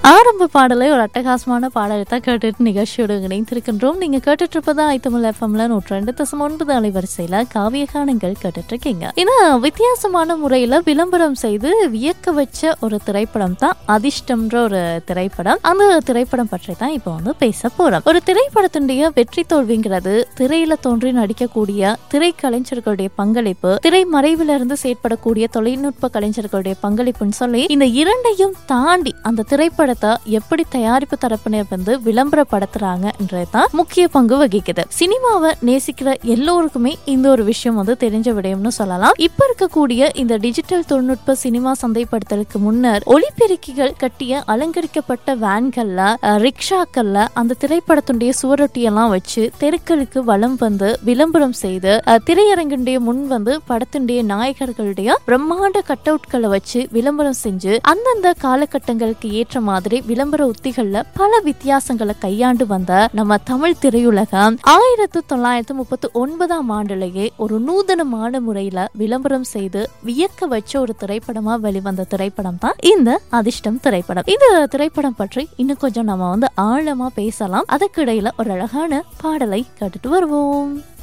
ஆரம்ப பாடலை ஒரு அட்டகாசமான பாடலை தான் கேட்டுட்டு நிகழ்ச்சியோடு இணைந்திருக்கின்றோம் நீங்க கேட்டுட்டு இருப்பது ஐத்தமிழ் எஃப்எம்ல நூற்றி ரெண்டு தசம் ஒன்பது அலைவரிசையில காவிய கானங்கள் கேட்டுட்டு இருக்கீங்க இது வித்தியாசமான முறையில விளம்பரம் செய்து வியக்க வச்ச ஒரு திரைப்படம் தான் அதிர்ஷ்டம்ன்ற ஒரு திரைப்படம் அந்த திரைப்படம் பற்றி தான் இப்போ வந்து பேச போறோம் ஒரு திரைப்படத்தினுடைய வெற்றி தோல்விங்கிறது திரையில தோன்றி நடிக்கக்கூடிய திரைக்கலைஞர்களுடைய பங்களிப்பு திரைமறைவில இருந்து செயற்படக்கூடிய தொழில்நுட்ப கலைஞர்களுடைய பங்களிப்புன்னு சொல்லி இந்த இரண்டையும் தாண்டி அந்த திரைப்படத்தை எப்படி தயாரிப்பு தரப்பினர் வந்து விளம்பரப்படுத்துறாங்கன்றது தான் முக்கிய பங்கு வகிக்குது சினிமாவை நேசிக்கிற எல்லோருக்குமே இந்த ஒரு விஷயம் வந்து தெரிஞ்ச விடயம்னு சொல்லலாம் இப்ப இருக்கக்கூடிய இந்த டிஜிட்டல் தொழில்நுட்ப சினிமா சந்தைப்படுத்தலுக்கு முன்னர் ஒளிபெருக்கிகள் கட்டிய அலங்கரிக்கப்பட்ட வேன்கள்ல அஹ், ரிக்ஷாக்கள்ல அந்த திரைப்படத்துடைய சுவரொட்டியெல்லாம் வச்சு தெருக்களுக்கு வலம் வந்து விளம்பரம் செய்து அஹ், திரையரங்குடைய முன் வந்து படத்தினுடைய நாயகர்களுடைய பிரம்மாண்ட கட் அவுட்களை வச்சு விளம்பரம் செஞ்சு அந்தந்த காலகட்டங்களுக்கு ஏற்ற மாதிரி விளம்பர உத்திகள்ல பல வித்தியாசங்களை கையாண்டு வந்த நம்ம தமிழ் திரையுலகம் ஆயிரத்து தொள்ளாயிரத்து முப்பத்தி ஒன்பதாம் ஆண்டுலேயே ஒரு நூதனமான முறையில விளம்பரம் செய்து வியக்க வச்ச ஒரு திரைப்படமா வெளிவந்த திரைப்படம் தான் இந்த அதிர்ஷ்டம் திரைப்படம் இந்த திரைப்படம் பற்றி இன்னும் கொஞ்சம் நம்ம வந்து ஆழமா பேசலாம் அதுக்கு இடையில ஒரு அழகான பாடலை கேட்டுட்டு வருவோம்